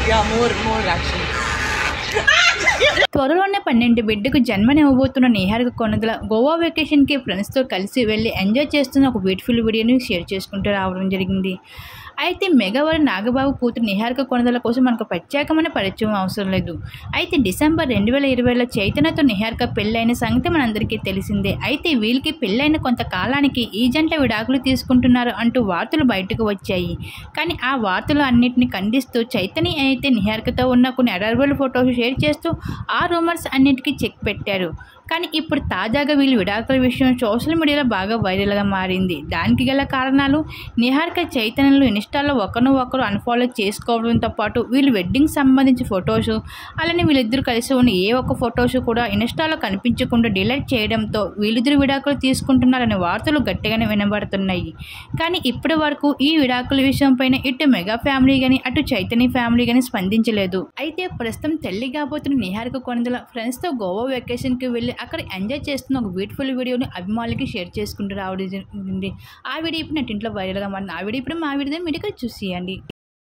Yeah, more, more actually. త్వరలోనే పన్నెండు బిడ్డకు జన్మనివ్వబోతున్న నిహారిక కొనదల గోవా వెకేషన్కి ఫ్రెండ్స్తో కలిసి వెళ్ళి ఎంజాయ్ చేస్తున్న ఒక బ్యూటిఫుల్ వీడియోని షేర్ చేసుకుంటూ రావడం జరిగింది అయితే మెగావారి నాగబాబు కూతురు నిహారిక కొనదల కోసం మనకు ప్రత్యేకమైన పరిచయం అవసరం లేదు అయితే డిసెంబర్ రెండు వేల ఇరవైలో చైతన్యతో నిహారిక పెళ్ళైన సంగతి మనందరికీ తెలిసిందే అయితే వీళ్ళకి పెళ్ళైన కొంతకాలానికి ఈ జంట విడాకులు తీసుకుంటున్నారు అంటూ వార్తలు బయటకు వచ్చాయి కానీ ఆ వార్తలు అన్నింటిని ఖండిస్తూ చైతన్య అయితే నిహారికతో ఉన్న కొన్ని అడర్బల్ ఫొటోస్ షేర్ చేస్తూ ఆ రూమర్స్ అన్నింటికీ చెక్ పెట్టారు కానీ ఇప్పుడు తాజాగా వీళ్ళు విడాకుల విషయం సోషల్ మీడియాలో బాగా వైరల్గా మారింది దానికి గల కారణాలు నిహారిక చైతన్యలు ఇన్స్టాలో ఒకరిని ఒకరు అన్ఫాలో చేసుకోవడంతో పాటు వీళ్ళు వెడ్డింగ్ సంబంధించి ఫొటోస్ అలానే వీళ్ళిద్దరు కలిసి ఉన్న ఏ ఒక్క ఫొటోస్ కూడా ఇన్స్టాలో కనిపించకుండా డిలీట్ చేయడంతో వీళ్ళిద్దరు విడాకులు తీసుకుంటున్నారనే వార్తలు గట్టిగానే వినబడుతున్నాయి కానీ ఇప్పటి వరకు ఈ విడాకుల విషయం పైన ఇటు మెగా ఫ్యామిలీ కానీ అటు చైతన్య ఫ్యామిలీ కానీ స్పందించలేదు అయితే ప్రస్తుతం తల్లి కాబోతున్న నిహారిక కొనదల ఫ్రెండ్స్తో గోవా వెకేషన్కి వెళ్ళి అక్కడ ఎంజాయ్ చేస్తున్న ఒక బ్యూటిఫుల్ వీడియోని అభిమానులకి షేర్ చేసుకుంటూ రావడం జరిగింది ఆ వీడియో ఇప్పుడు నెట్టింట్లో వైరల్గా మారింది ఆ వీడియో ఇప్పుడు మా వీడియో మీరు ఇక్కడ చూసేయండి